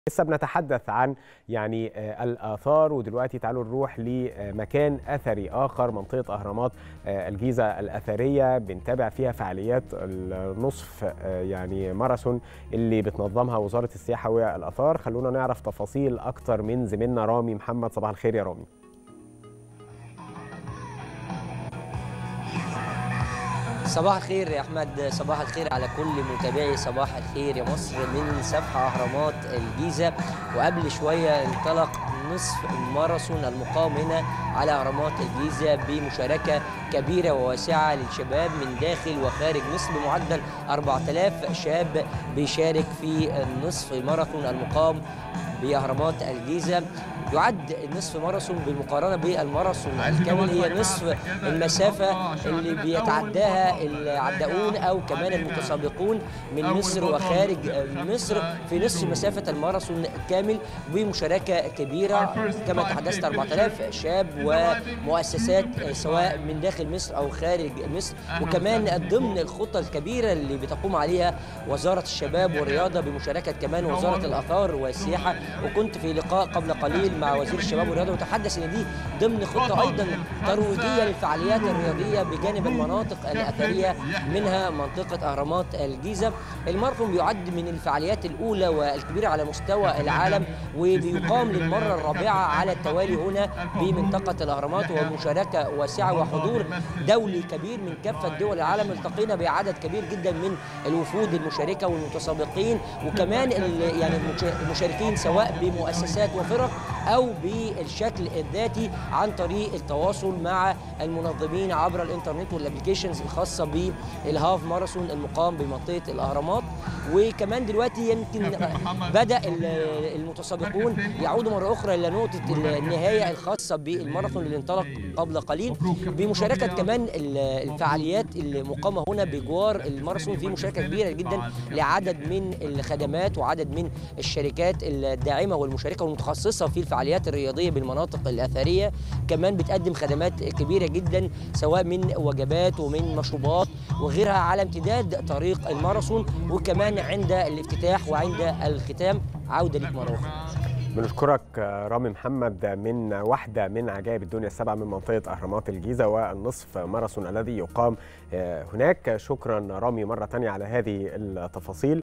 لسه بنتحدث عن يعني آه، الآثار ودلوقتي تعالوا نروح لمكان أثري آخر منطقة أهرامات آه، الجيزة الأثرية بنتابع فيها فعاليات النصف آه، يعني ماراثون اللي بتنظمها وزارة السياحة والآثار خلونا نعرف تفاصيل أكتر من زميلنا رامي محمد صباح الخير يا رامي صباح الخير يا احمد صباح الخير على كل متابعي صباح الخير يا مصر من سفح اهرامات الجيزه وقبل شويه انطلق نصف الماراثون المقام هنا على اهرامات الجيزه بمشاركه كبيره وواسعه للشباب من داخل وخارج مصر بمعدل 4000 شاب بيشارك في نصف ماراثون المقام باهرامات الجيزه يعد النصف ماراثون بالمقارنه بالماراثون الكامل هي نصف المسافه اللي بيتعداها العداؤون او كمان المتسابقون من مصر وخارج مصر في نصف مسافه الماراثون الكامل بمشاركه كبيره كما تحدثت 4000 شاب ومؤسسات سواء من داخل مصر او خارج مصر وكمان ضمن الخطه الكبيره اللي بتقوم عليها وزاره الشباب والرياضه بمشاركه كمان وزاره الاثار والسياحه وكنت في لقاء قبل قليل مع وزير الشباب والرياضه وتحدث ان دي ضمن خطه ايضا ترويجيه للفعاليات الرياضيه بجانب المناطق الاثريه منها منطقه اهرامات الجيزه الماراثون بيعد من الفعاليات الاولى والكبيره على مستوى العالم وبيقام للمره الرابعه على التوالي هنا بمنطقه الاهرامات ومشاركه واسعه وحضور دولي كبير من كافه دول العالم التقينا بعدد كبير جدا من الوفود المشاركه والمتسابقين وكمان يعني المشاركين سواء بمؤسسات وفرق او بالشكل الذاتي عن طريق التواصل مع المنظمين عبر الانترنت والابلكيشنز الخاصه بالهاف ماراثون المقام بمنطقه الاهرامات وكمان دلوقتي يمكن بدا المتسابقون يعودوا مره اخرى الى نقطه النهايه الخاصه بالماراثون اللي انطلق قبل قليل بمشاركه كمان الفعاليات المقامه هنا بجوار الماراثون في مشاركه كبيره جدا لعدد من الخدمات وعدد من الشركات الداعمه والمشاركه والمتخصصه في الفعاليات الرياضيه بالمناطق الاثريه كمان بتقدم خدمات كبيره جدا سواء من وجبات ومن مشروبات وغيرها على امتداد طريق الماراثون وكمان عند الافتتاح وعند الختام عوده لك مره اخرى بنشكرك رامي محمد من واحدة من عجائب الدنيا السبعة من منطقة أهرامات الجيزة والنصف ماراثون الذي يقام هناك شكرا رامي مرة تانية على هذه التفاصيل